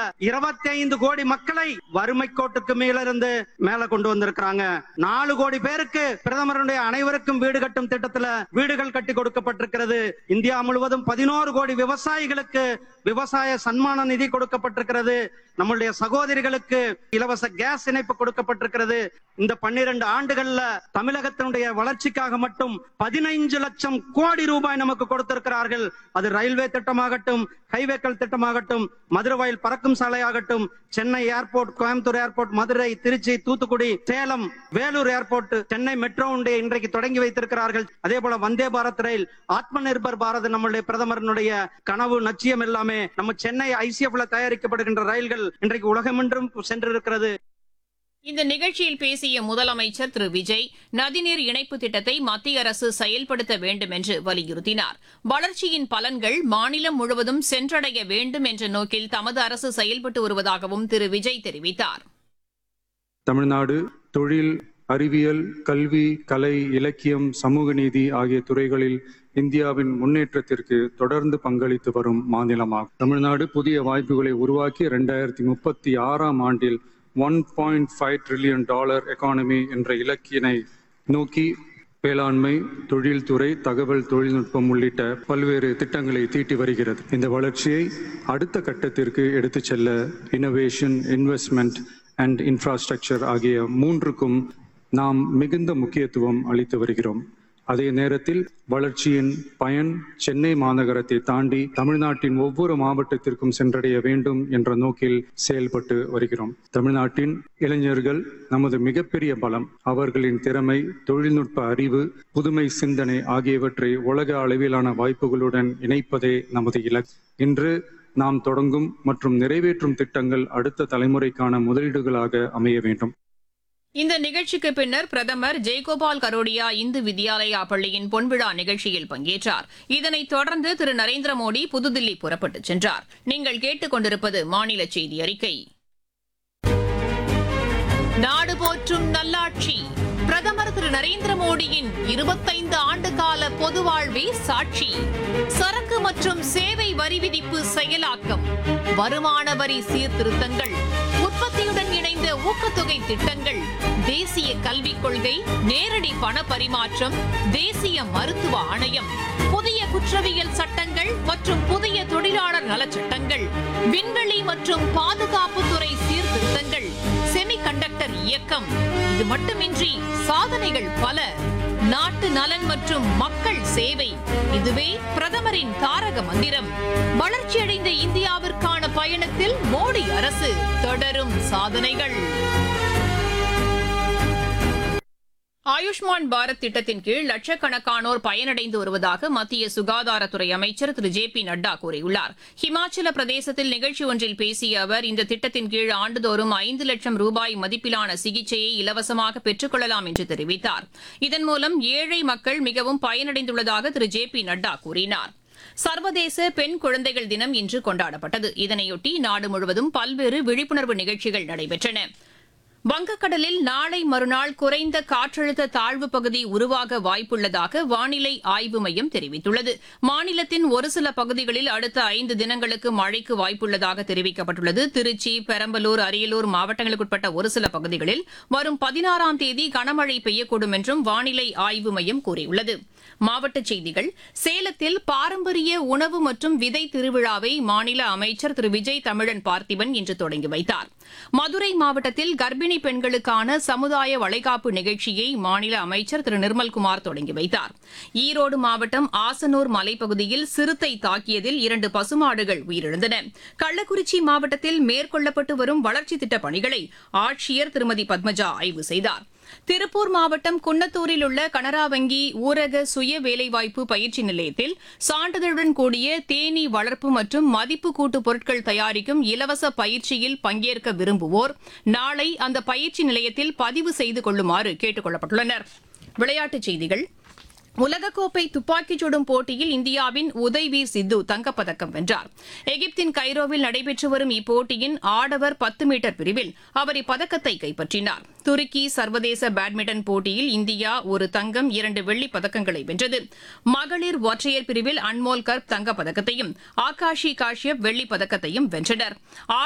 இருபத்தி ஐந்து கோடி மக்களை வறுமை கோட்டுக்கு மேல இருந்து மேல கொண்டு வந்திருக்கிறாங்க நாலு கோடி பேருக்கு பிரதமருடைய அனைவருக்கும் வீடு கட்டும் திட்டத்துல வீடுகள் கட்டி கொடுக்கப்பட்டிருக்கிறது இந்தியா முழுவதும் பதினோரு கோடி விவசாயிகளுக்கு விவசாய சன்மான நிதி கொடுக்கப்பட்டிருக்கிறது நம்மளுடைய சகோதரிகளுக்கு இலவச கேஸ் இணைப்பு கொடுக்கப்பட்டிருக்கிறது இந்த பன்னிரண்டு ஆண்டுகள்ல தமிழகத்தினுடைய வளர்ச்சிக்காக மட்டும் பதினைஞ்சு லட்சம் கோடி ரூபாய் நமக்கு கொடுத்திருக்கிறார்கள் அது ரயில்வே திட்டமாகட்டும் ஹைவேக்கள் திட்டமாகட்டும் மதுரவாயில் பறக்கும் சாலையாகட்டும் Chennai airport Coimbatore airport Madurai Trichy Thoothukudi Salem Vellore airport Chennai metro ஒன்றை இன்றைக்கு தொடங்கி வைத்திருக்கிறார்கள் அதே போல வந்தே பாரத் ரயில் ஆத்ம நிர்பர் பாரத் நம்மளுடைய பிரதமரனுடைய கனவு நச்சியம் எல்லாமே நம்ம சென்னை ஐசிஎஃப்ல தயாரிக்கப்படுகின்ற ரயில்கள் இன்றைக்கு உலகமென்றும் சென்றிருக்கிறது இந்த நிகழ்ச்சியில் பேசிய முதலமைச்சர் திரு விஜய் நதிநீர் இணைப்பு திட்டத்தை மத்திய அரசு செயல்படுத்த வேண்டும் என்று வலியுறுத்தினார் வளர்ச்சியின் பலன்கள் மாநிலம் முழுவதும் சென்றடைய வேண்டும் என்ற நோக்கில் தமது அரசு செயல்பட்டு வருவதாகவும் திரு விஜய் தெரிவித்தார் தமிழ்நாடு தொழில் அறிவியல் கல்வி கலை இலக்கியம் சமூக நீதி ஆகிய துறைகளில் இந்தியாவின் முன்னேற்றத்திற்கு தொடர்ந்து பங்களித்து வரும் மாநிலமாகும் தமிழ்நாடு புதிய வாய்ப்புகளை உருவாக்கி இரண்டாயிரத்தி முப்பத்தி ஆறாம் ஆண்டில் one point five trillion dollar economy என்ற இலக்கினை நோக்கி வேளாண்மை தொழில்துறை தகவல் தொழில்நுட்பம் உள்ளிட்ட பல்வேறு திட்டங்களை தீட்டி வருகிறது இந்த வளர்ச்சியை அடுத்த கட்டத்திற்கு எடுத்துச் செல்ல இனோவேஷன் இன்வெஸ்ட்மெண்ட் அண்ட் இன்ஃப்ராஸ்ட்ரக்சர் ஆகிய மூன்றுக்கும் நாம் மிகுந்த முக்கியத்துவம் அளித்து வருகிறோம் அதே நேரத்தில் வளர்ச்சியின் பயன் சென்னை மாநகரத்தை தாண்டி தமிழ்நாட்டின் ஒவ்வொரு மாவட்டத்திற்கும் சென்றடைய வேண்டும் என்ற நோக்கில் செயல்பட்டு வருகிறோம் தமிழ்நாட்டின் இளைஞர்கள் நமது மிகப்பெரிய பலம் அவர்களின் திறமை தொழில்நுட்ப அறிவு புதுமை சிந்தனை ஆகியவற்றை உலக அளவிலான வாய்ப்புகளுடன் இணைப்பதே நமது இலக்கு இன்று நாம் தொடங்கும் மற்றும் நிறைவேற்றும் திட்டங்கள் அடுத்த தலைமுறைக்கான முதலீடுகளாக அமைய வேண்டும் இந்த நிகழ்ச்சிக்கு பின்னர் பிரதமர் ஜெயகோபால் கரோடியா இந்து வித்யாலயா பள்ளியின் பொன்விழா நிகழ்ச்சியில் பங்கேற்றார் இதனைத் தொடர்ந்து திரு நரேந்திர மோடி புதுதில்லி புறப்பட்டுச் சென்றார் நீங்கள் கேட்டுக் கொண்டிருப்பது மாநில செய்தி அறிக்கை நாடு போற்றும் நல்லாட்சி பிரதமர் திரு நரேந்திர மோடியின் இருபத்தைந்து ஆண்டு கால பொது வாழ்வே சாட்சி சரக்கு மற்றும் சேவை வரி விதிப்பு செயலாக்கம் வருமான வரி சீர்திருத்தங்கள் உற்பத்தியுடன் இணைந்த ஊக்கத்தொகை திட்டங்கள் தேசிய கல்விக் கொள்கை நேரடி பண பரிமாற்றம் தேசிய மருத்துவ ஆணையம் புதிய குற்றவியல் சட்டங்கள் மற்றும் புதிய தொழிலாளர் நலச் சட்டங்கள் விண்வெளி மற்றும் பாதுகாப்புத்துறை சீர்திருத்தங்கள் செமிகண்டக்டர் இயக்கம் இது மட்டுமின்றி சாதனைகள் பல நாட்டு நலன் மற்றும் மக்கள் சேவை இதுவே பிரதமரின் தாரக மந்திரம் வளர்ச்சியடைந்த இந்தியாவிற்கான பயணத்தில் மோடி அரசு தொடரும் சாதனைகள் ஆயுஷ்மான் பாரத் திட்டத்தின் கீழ் லட்சக்கணக்கானோர் பயனடைந்து வருவதாக மத்திய சுகாதாரத்துறை அமைச்சர் திரு ஜே பி நட்டா கூறியுள்ளார் ஹிமாச்சல பிரதேசத்தில் நிகழ்ச்சி ஒன்றில் பேசிய அவர் இந்த திட்டத்தின் கீழ் ஆண்டுதோறும் ஐந்து லட்சம் ரூபாய் மதிப்பிலான சிகிச்சையை இலவசமாக பெற்றுக் கொள்ளலாம் என்று தெரிவித்தார் இதன் மூலம் ஏழை மக்கள் மிகவும் பயனடைந்துள்ளதாக திரு ஜே பி நட்டா கூறினார் சர்வதேச பெண் குழந்தைகள் தினம் இன்று கொண்டாடப்பட்டது இதனையொட்டி நாடு முழுவதும் பல்வேறு விழிப்புணர்வு நிகழ்ச்சிகள் நடைபெற்றன வங்கக்கடலில் நாளை மறுநாள் குறைந்த காற்றழுத்த தாழ்வு பகுதி உருவாக வாய்ப்புள்ளதாக வானிலை ஆய்வு மையம் தெரிவித்துள்ளது மாநிலத்தின் ஒரு சில பகுதிகளில் அடுத்த ஐந்து தினங்களுக்கு மழைக்கு வாய்ப்புள்ளதாக தெரிவிக்கப்பட்டுள்ளது திருச்சி பெரம்பலூர் அரியலூர் மாவட்டங்களுக்குட்பட்ட ஒரு சில பகுதிகளில் வரும் பதினாறாம் தேதி கனமழை பெய்யக்கூடும் என்றும் வானிலை ஆய்வு மையம் கூறியுள்ளது மாவட்டச் செய்திகள் சேலத்தில் பாரம்பரிய உணவு மற்றும் விதை திருவிழாவை மாநில அமைச்சர் திரு விஜய் தமிழன் பார்த்திபன் இன்று தொடங்கி வைத்தார் மதுரை மாவட்டத்தில் கர்ப்பிணி பெண்களுக்கான சமுதாய வளைகாப்பு நிகழ்ச்சியை மாநில அமைச்சர் திரு நிர்மல்குமார் தொடங்கி வைத்தார் ஈரோடு மாவட்டம் ஆசனூர் மலைப்பகுதியில் சிறுத்தை தாக்கியதில் இரண்டு பசுமாடுகள் உயிரிழந்தன கள்ளக்குறிச்சி மாவட்டத்தில் மேற்கொள்ளப்பட்டு வரும் வளர்ச்சித் திட்டப் பணிகளை ஆட்சியர் திருமதி பத்மஜா ஆய்வு செய்தார் திருப்பூர் மாவட்டம் குன்னத்தூரில் உள்ள கனரா வங்கி ஊரக சுய வேலைவாய்ப்பு பயிற்சி நிலையத்தில் சான்றிதழுடன் கூடிய தேனீ வளர்ப்பு மற்றும் மதிப்பு கூட்டு பொருட்கள் தயாரிக்கும் இலவச பயிற்சியில் பங்கேற்க விரும்புவோர் நாளை அந்த பயிற்சி நிலையத்தில் பதிவு செய்து கொள்ளுமாறு கேட்டுக் கொள்ளப்பட்டுள்ளனர் விளையாட்டுச் செய்திகள் உலகக்கோப்பை துப்பாக்கிச் சுடும் போட்டியில் இந்தியாவின் உதய்வீர் சித்து தங்கப்பதக்கம் வென்றார் எகிப்தின் கைரோவில் நடைபெற்று வரும் இப்போட்டியின் ஆடவர் பத்து மீட்டர் பிரிவில் அவர் இப்பதக்கத்தை கைப்பற்றினார் துருக்கி சர்வதேச பேட்மிண்டன் போட்டியில் இந்தியா ஒரு தங்கம் இரண்டு வெள்ளிப் பதக்கங்களை வென்றது மகளிர் ஒற்றையர் பிரிவில் அன்மோல் கர்ப் தங்கப்பதக்கத்தையும் ஆகாஷி காஷ்யப் வெள்ளிப் பதக்கத்தையும் வென்றனர்